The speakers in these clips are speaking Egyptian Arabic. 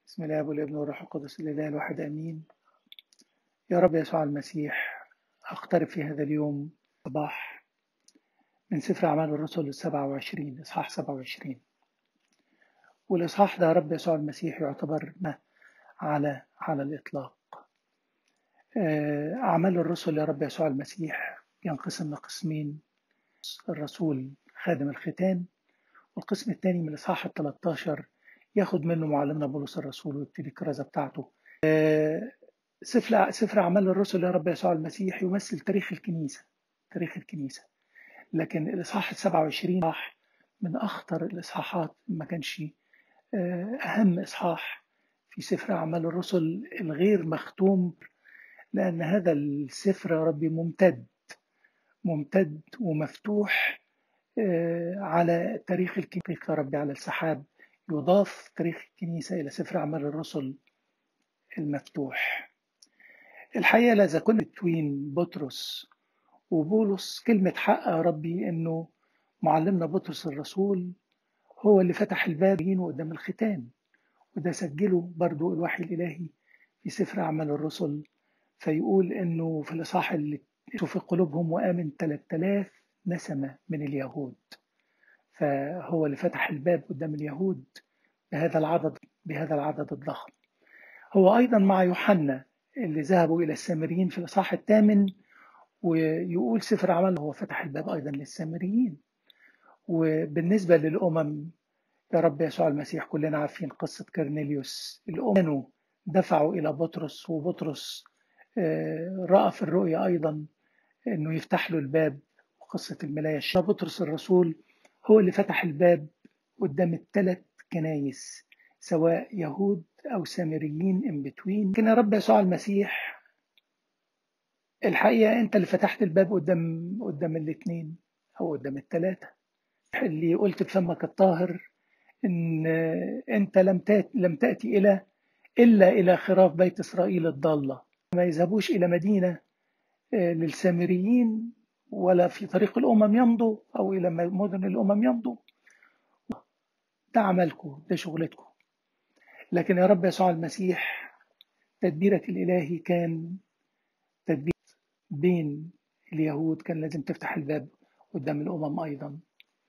بسم الله والابن والروح القدس الإله الواحد آمين يا رب يسوع المسيح أقترب في هذا اليوم صباح من سفر أعمال الرسل السبعة وعشرين إصحاح سبعة وعشرين والإصحاح ده يا رب يسوع المسيح يعتبر ما على على الإطلاق أعمال الرسل يا رب يسوع المسيح ينقسم لقسمين الرسول خادم الختان والقسم الثاني من الإصحاح ال 13 ياخد منه معلمنا بولس الرسول ويبتدي الكرازة بتاعته سفر سفر أعمال الرسل يا رب يسوع المسيح يمثل تاريخ الكنيسة تاريخ الكنيسة لكن الإصحاح ال 27 إصحاح من أخطر الإصحاحات ما كانش أهم إصحاح في سفر أعمال الرسل الغير مختوم لأن هذا السفر يا ربي ممتد ممتد ومفتوح على تاريخ الكنيسة يا ربي على السحاب يضاف تاريخ الكنيسة إلى سفر أعمال الرسل المفتوح الحقيقة لا إذا كنت بين بطرس وبولس كلمة حق يا ربي إنه معلمنا بطرس الرسول هو اللي فتح الباب قدام الختان وده سجله برضو الوحي الإلهي في سفر أعمال الرسل فيقول إنه في الإصحاح اللي في قلوبهم وآمن 3000 نسمة من اليهود فهو اللي فتح الباب قدام اليهود بهذا العدد بهذا العدد الضخم هو أيضا مع يوحنا اللي ذهبوا إلى السامريين في الإصحاح الثامن ويقول سفر عمل هو فتح الباب أيضا للسامريين وبالنسبة للأمم يا رب يسوع المسيح كلنا عارفين قصة كرنيليوس الأمم دفعوا إلى بطرس وبطرس رأى في الرؤيا أيضا أنه يفتح له الباب وقصة الملاية بطرس الرسول هو اللي فتح الباب قدام الثلاث كنايس سواء يهود أو سامريين in between لكن يا رب يسوع المسيح الحقيقة أنت اللي فتحت الباب قدام قدام الاثنين أو قدام الثلاثة اللي قلت بفمك الطاهر إن أنت لم تأتي, لم تأتي إلى إلا إلى خراف بيت إسرائيل الضالة ما يذهبوش إلى مدينة للسامريين ولا في طريق الأمم يمضوا أو إلى مدن الأمم يمضوا ده عملكم ده شغلتكم لكن يا رب يسوع المسيح تدبيرك الإلهي كان تدبير بين اليهود كان لازم تفتح الباب قدام الأمم أيضا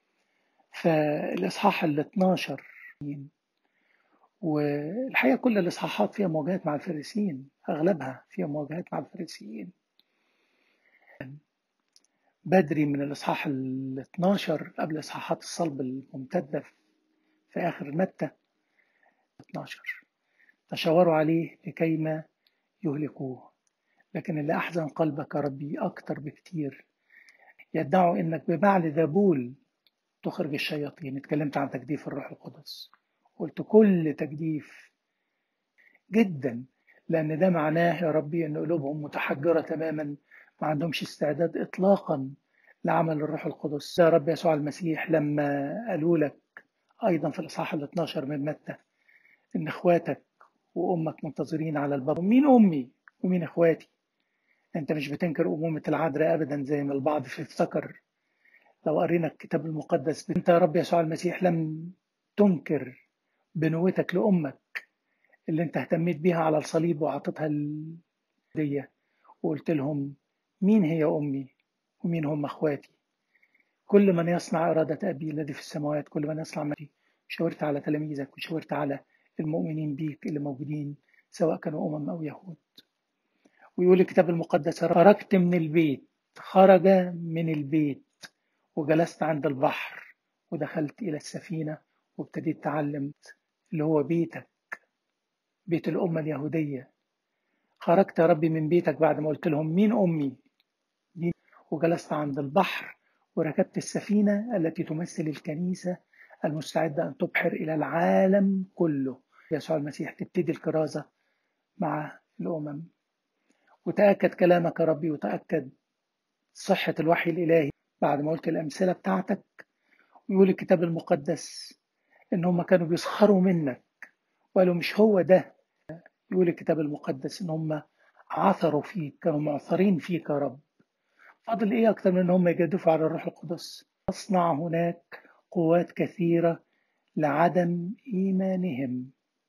فالإصحاح ال 12 والحقيقة كل الإصحاحات فيها مواجهات مع الفريسيين أغلبها فيها مواجهات مع الفريسيين بدري من الإصحاح ال 12 قبل إصحاحات الصلب الممتدة في آخر متى 12 تشاوروا عليه لكيما يهلكوه لكن اللي أحزن قلبك يا ربي أكتر بكتير يدعوا إنك ببعل ذبول تخرج الشياطين اتكلمت عن تجديف الروح القدس قلت كل تجديف جدا لأن ده معناه يا ربي إن قلوبهم متحجرة تماما ما عندهمش استعداد إطلاقا لعمل الروح القدس يا رب يسوع المسيح لما قالوا لك أيضا في الإصحاح ال 12 من متى إن إخواتك وأمك منتظرين على الباب مين أمي ومين إخواتي أنت مش بتنكر أمومة العذراء أبدا زي ما البعض افتكر لو قرينا الكتاب المقدس أنت يا رب يسوع المسيح لم تنكر بنوتك لأمك اللي أنت اهتميت بيها على الصليب وعطتها الهدية وقلت لهم مين هي أمي ومين هم أخواتي كل من يصنع إرادة أبي الذي في السماوات كل من يصنع مري شاورت على تلاميذك وشاورت على المؤمنين بيك اللي موجودين سواء كانوا أمم أو يهود ويقول الكتاب المقدس خرجت من البيت خرج من البيت وجلست عند البحر ودخلت إلى السفينة وابتديت تعلمت اللي هو بيتك بيت الأمة اليهودية خرجت يا ربي من بيتك بعد ما قلت لهم مين أمي وجلست عند البحر وركبت السفينة التي تمثل الكنيسة المستعدة أن تبحر إلى العالم كله يسوع المسيح تبتدي الكرازة مع الأمم وتأكد كلامك يا ربي وتأكد صحة الوحي الإلهي بعد ما قلت الأمثلة بتاعتك ويقول الكتاب المقدس إن هم كانوا بيسخروا منك وقالوا مش هو ده يقول الكتاب المقدس إن هم عثروا فيك كانوا معثرين فيك يا رب فاضل إيه أكتر من إن هم يجدفوا على الروح القدس تصنع هناك قوات كثيرة لعدم إيمانهم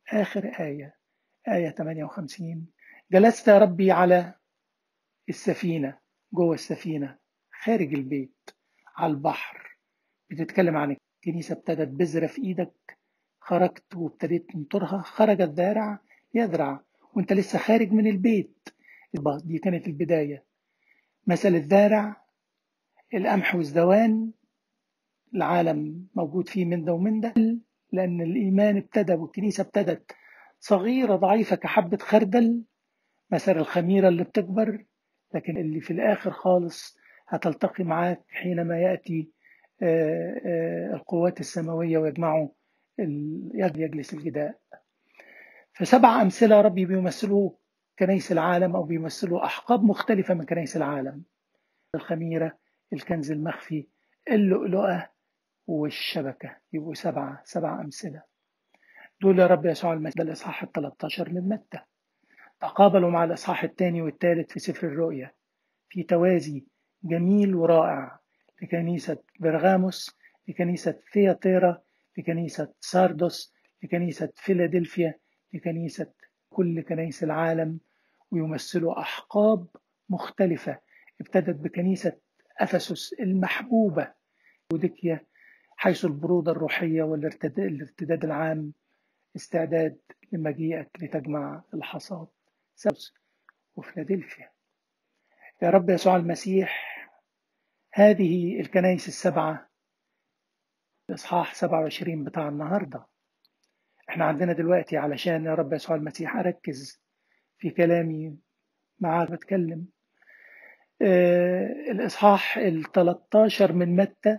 آخر آية آية 58 جلست يا ربي على السفينة جوه السفينة خارج البيت على البحر بتتكلم عن الكنيسة ابتدت بذرة في إيدك خرجت وابتديت تنطرها خرج الذارع يزرع وانت لسه خارج من البيت دي كانت البداية مثل الذارع القمح والزوان العالم موجود فيه من ده ومن ده لأن الإيمان ابتدى والكنيسة ابتدت صغيرة ضعيفة كحبة خردل مثل الخميرة اللي بتكبر لكن اللي في الآخر خالص هتلتقي معاك حينما يأتي القوات السماوية ويجمعوا يجلس الجداء فسبع أمثلة ربي بيمثلوا كنيس العالم أو بيمثلوا أحقاب مختلفة من كنيس العالم الخميرة الكنز المخفي اللؤلؤة والشبكة يبقوا سبعة سبع أمثلة دول يا رب يسوع المسيح الإصحاح ال 13 من متى تقابلوا مع الإصحاح الثاني والثالث في سفر الرؤيا في توازي جميل ورائع لكنيسة برغاموس لكنيسة ثياتيرا لكنيسة ساردوس لكنيسة فيلادلفيا لكنيسة كل كنائس العالم ويمثلوا أحقاب مختلفة ابتدت بكنيسة أفسس المحبوبة وديكيا حيث البرودة الروحية والارتداد العام استعداد لمجيئك لتجمع الحصاد سبس وفيلادلفيا يا رب يسوع المسيح هذه الكنائس السبعة إصحاح 27 بتاع النهاردة احنا عندنا دلوقتي علشان يا رب يسوع المسيح أركز في كلامي معاك بتكلم آه الإصحاح ال 13 من متى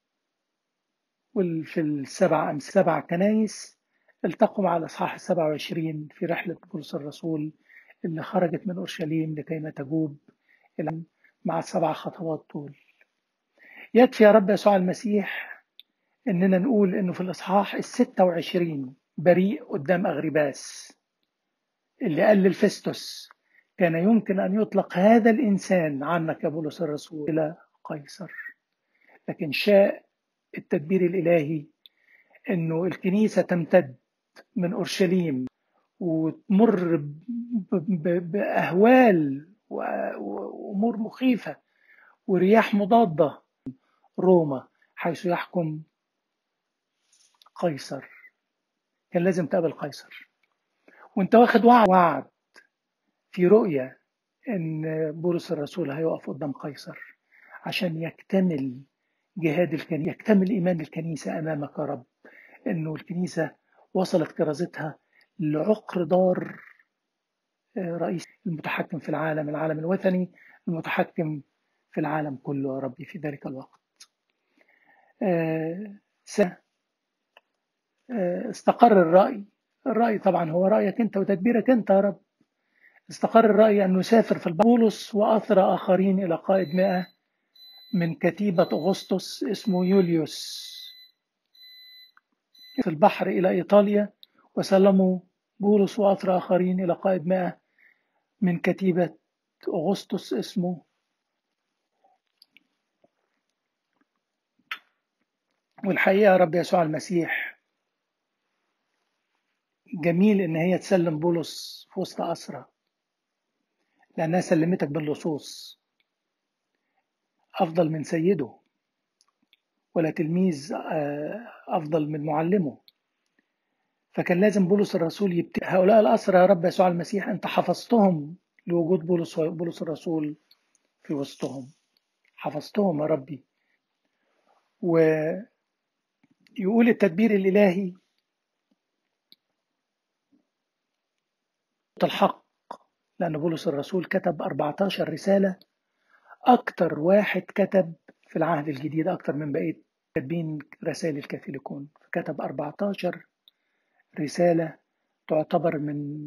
وفي السبع سبع كنايس التقوا مع الإصحاح ال 27 في رحلة بولس الرسول اللي خرجت من أورشليم لكي ما تجوب مع السبع خطوات دول يكفي يا رب يسوع المسيح إننا نقول إنه في الإصحاح ال 26 بريء قدام أغرباس اللي قال للفستوس كان يمكن أن يطلق هذا الإنسان عنك يا بولس الرسول إلى قيصر لكن شاء التدبير الإلهي أنه الكنيسة تمتد من أورشليم وتمر بأهوال وأمور مخيفة ورياح مضادة روما حيث يحكم قيصر كان لازم تقابل قيصر وانت واخد وعد, وعد في رؤية ان بولس الرسول هيقف قدام قيصر عشان يكتمل جهاد الكنيسة يكتمل إيمان الكنيسة أمامك يا رب إنه الكنيسة وصلت كرازتها لعقر دار رئيس المتحكم في العالم العالم الوثني المتحكم في العالم كله يا ربي في ذلك الوقت استقر الرأي الرأي طبعا هو رأيك أنت وتدبيرك أنت يا رب استقر الرأي أن نسافر في بولس وأثرى آخرين إلى قائد مئة من كتيبة أغسطس اسمه يوليوس في البحر إلى إيطاليا وسلموا بولس وأثرى آخرين إلى قائد مئة من كتيبة أغسطس اسمه والحقيقة يا رب يسوع المسيح جميل إن هي تسلم بولس في وسط أسرى لأنها سلمتك باللصوص أفضل من سيده ولا تلميذ أفضل من معلمه فكان لازم بولس الرسول يبتدي هؤلاء الأسرى يا رب يسوع المسيح أنت حفظتهم لوجود بولس بولس الرسول في وسطهم حفظتهم يا ربي ويقول التدبير الإلهي الحق لأن بولس الرسول كتب 14 رسالة أكتر واحد كتب في العهد الجديد أكتر من بقية كاتبين رسائل الكاثوليكون فكتب 14 رسالة تعتبر من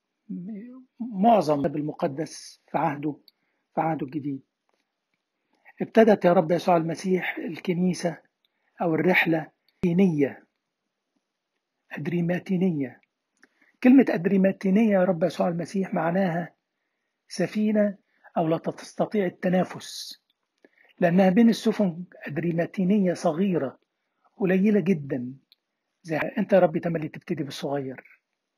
معظم المقدس في عهده في عهده الجديد ابتدت يا رب يسوع المسيح الكنيسة أو الرحلة دينية أدريماتينية كلمة أدريماتينية يا رب يسوع المسيح معناها سفينة أو لا تستطيع التنافس لأنها بين السفن أدريماتينية صغيرة قليلة جدا زي أنت يا رب تملي تبتدي بالصغير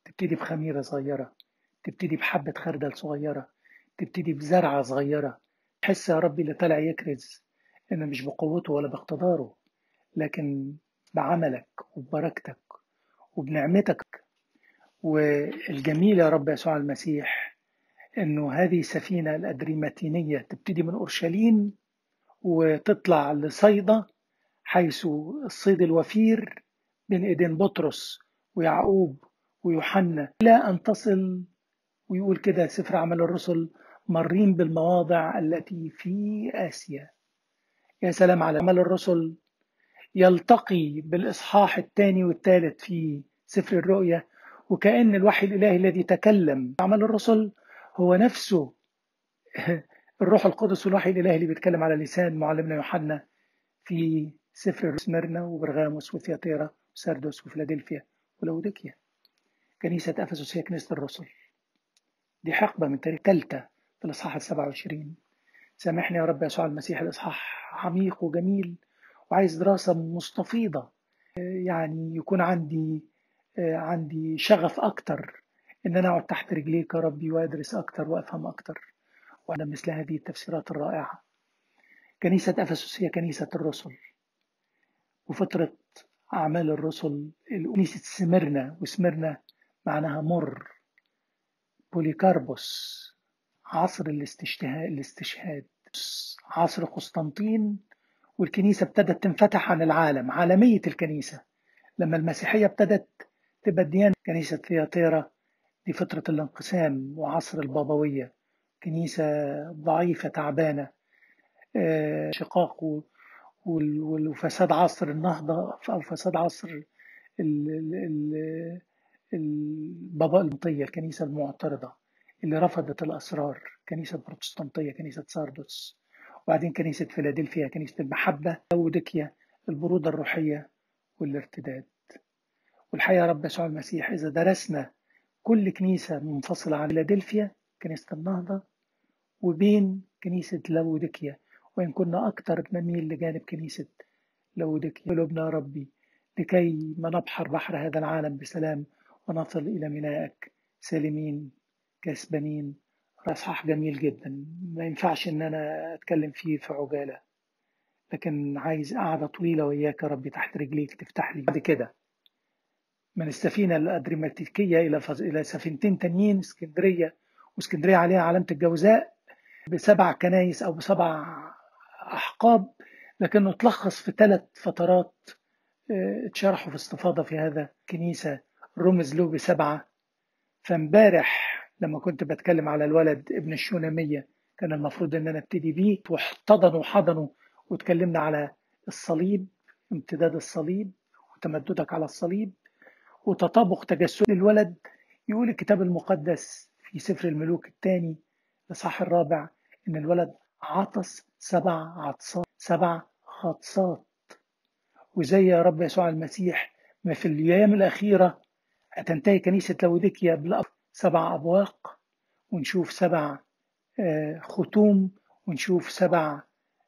تبتدي بخميرة صغيرة تبتدي بحبة خردل صغيرة تبتدي بزرعة صغيرة تحس يا ربي اللي طالع يكرز إنه مش بقوته ولا باقتداره لكن بعملك وببركتك وبنعمتك والجميل يا رب يسوع المسيح انه هذه السفينه الادريماتينيه تبتدي من اورشليم وتطلع لصيدا حيث الصيد الوفير بين ايدين بطرس ويعقوب ويوحنا الى ان تصل ويقول كده سفر اعمال الرسل مرين بالمواضع التي في اسيا يا سلام على عمل الرسل يلتقي بالاصحاح الثاني والثالث في سفر الرؤيا وكأن الوحي الإلهي الذي تكلم عمل الرسل هو نفسه الروح القدس والوحي الإلهي اللي بيتكلم على لسان معلمنا يوحنا في سفر سمرنا وبرغاموس وثياتيرا وسردس وفيلادلفيا ولوديكيا كنيسة أفسس هي كنيسة الرسل دي حقبة من تاريخ ثالثة في الإصحاح السبعة وعشرين سامحني يا رب يسوع المسيح الإصحاح عميق وجميل وعايز دراسة مستفيضة يعني يكون عندي عندي شغف أكتر إن أنا أقعد تحت رجليك يا ربي وأدرس أكتر وأفهم أكتر وأنا مثل هذه التفسيرات الرائعة كنيسة أفسس هي كنيسة الرسل وفترة أعمال الرسل كنيسة سمرنا وسمرنا معناها مر بوليكاربوس عصر الاستشهاد الاستشهاد عصر قسطنطين والكنيسة ابتدت تنفتح عن العالم عالمية الكنيسة لما المسيحية ابتدت تبقى ديانة كنيسة ثياتيرا دي فترة الانقسام وعصر البابوية كنيسة ضعيفة تعبانة شقاق وفساد عصر النهضة أو فساد عصر البابا المطية الكنيسة المعترضة اللي رفضت الأسرار كنيسة بروتستانتية كنيسة ساردوس وبعدين كنيسة فيلادلفيا كنيسة المحبة لوديكيا البرودة الروحية والارتداد والحقيقة يا رب يسوع المسيح إذا درسنا كل كنيسة منفصلة عن فيلادلفيا كنيسة النهضة وبين كنيسة لوديكيا وإن كنا أكثر نميل لجانب كنيسة لوديكيا قلوبنا يا ربي لكي ما نبحر بحر هذا العالم بسلام ونصل إلى مينائك سالمين كسبانين إصحاح جميل جدا ما ينفعش إن أنا أتكلم فيه في عجالة لكن عايز قعدة طويلة وإياك يا ربي تحت رجليك تفتح لي بعد كده من السفينة الأدريماتيكية إلى فز... إلى سفينتين تانيين اسكندرية واسكندرية عليها علامة الجوزاء بسبع كنايس أو بسبع أحقاب لكنه تلخص في ثلاث فترات اتشرحوا في استفاضة في هذا كنيسة رمز له بسبعة فامبارح لما كنت بتكلم على الولد ابن الشونامية كان المفروض ان انا ابتدي بيه واحتضنوا حضنوا واتكلمنا على الصليب امتداد الصليب وتمددك على الصليب وتطابق تجسد الولد يقول الكتاب المقدس في سفر الملوك الثاني الإصحاح الرابع إن الولد عطس سبع عطسات سبع خطسات وزي يا رب يسوع المسيح ما في الأيام الأخيرة هتنتهي كنيسة لوديكيا سبع أبواق ونشوف سبع ختوم ونشوف سبع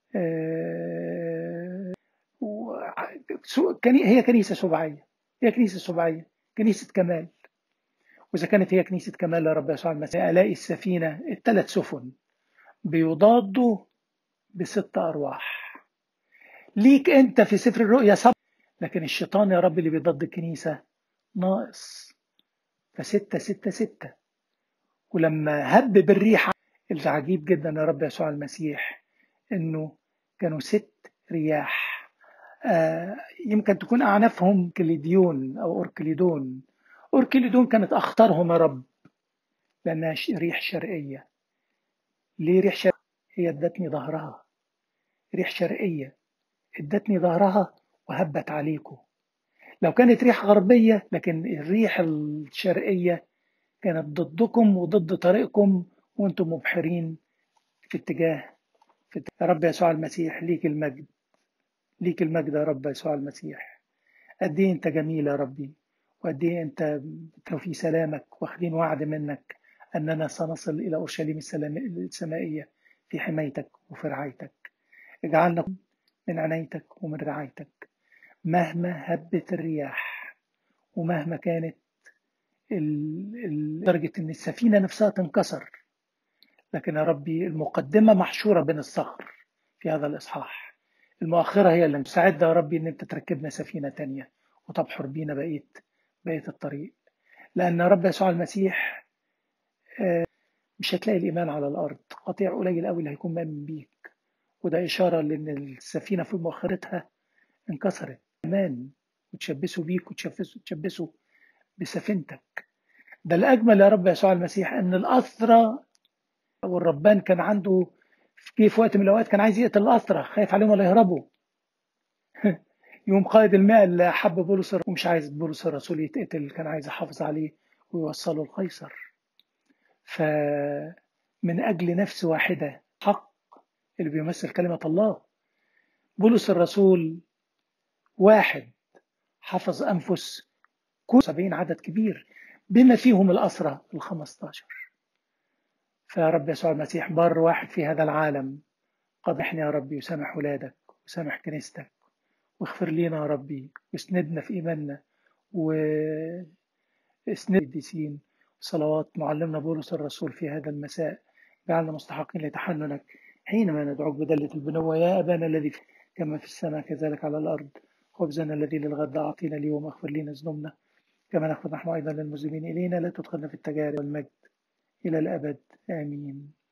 هي كنيسة سبعية هي كنيسة سبعية كنيسة كمال وإذا كانت هي كنيسة كمال يا رب يسوع المسيح ألاقي السفينة الثلاث سفن بيضادوا بست أرواح ليك أنت في سفر الرؤيا سبع لكن الشيطان يا رب اللي بيضد الكنيسة ناقص فستة ستة ستة ولما هب بالريح العجيب جدا يا رب يسوع المسيح انه كانوا ست رياح آه يمكن تكون اعنافهم كليديون او اوركليدون اوركليدون كانت اخطرهم يا رب لانها ريح شرقيه ليه ريح شرقيه هي ادتني ظهرها ريح شرقيه ادتني ظهرها وهبت عليكم لو كانت ريح غربية لكن الريح الشرقية كانت ضدكم وضد طريقكم وانتم مبحرين في اتجاه في اتجاه. يا رب يسوع المسيح ليك المجد ليك المجد يا رب يسوع المسيح قد ايه انت جميل يا ربي وقد ايه انت في سلامك واخدين وعد منك اننا سنصل الى اورشليم السمائيه في حمايتك وفي رعايتك اجعلنا من عنايتك ومن رعايتك مهما هبت الرياح ومهما كانت لدرجة إن السفينة نفسها تنكسر لكن يا ربي المقدمة محشورة بين الصخر في هذا الإصحاح المؤخرة هي اللي مساعدة يا ربي إن أنت تركبنا سفينة تانية وتبحر بينا بقية بقية الطريق لأن رب يسوع المسيح مش هتلاقي الإيمان على الأرض قطيع قليل قوي اللي هيكون مؤمن بيك وده إشارة لأن السفينة في مؤخرتها انكسرت إيمان وتشبسوا بيك وتشبسوا تشبسوا بسفينتك ده الأجمل يا رب يسوع المسيح أن الأسرى والربان كان عنده في في وقت من الأوقات كان عايز يقتل الأسرى خايف عليهم ولا يهربوا يوم قائد الماء اللي حب بولس ومش عايز بولس الرسول يتقتل كان عايز يحافظ عليه ويوصله لقيصر فمن أجل نفس واحدة حق اللي بيمثل كلمة الله بولس الرسول واحد حفظ أنفس كل سبعين عدد كبير بما فيهم الأسرة الخمستاشر فيا رب يسوع المسيح بر واحد في هذا العالم قبحني يا ربي وسامح ولادك وسامح كنيستك واغفر لينا يا ربي واسندنا في إيماننا واسند القديسين صلوات معلمنا بولس الرسول في هذا المساء جعلنا مستحقين لتحننك حينما ندعوك بدلة البنوة يا أبانا الذي كما في السماء كذلك على الأرض خبزنا الذي للغد أعطينا اليوم واغفر لنا ذنوبنا كما نغفر نحن أيضا للمسلمين إلينا لا تدخلنا في التجارب والمجد إلى الأبد آمين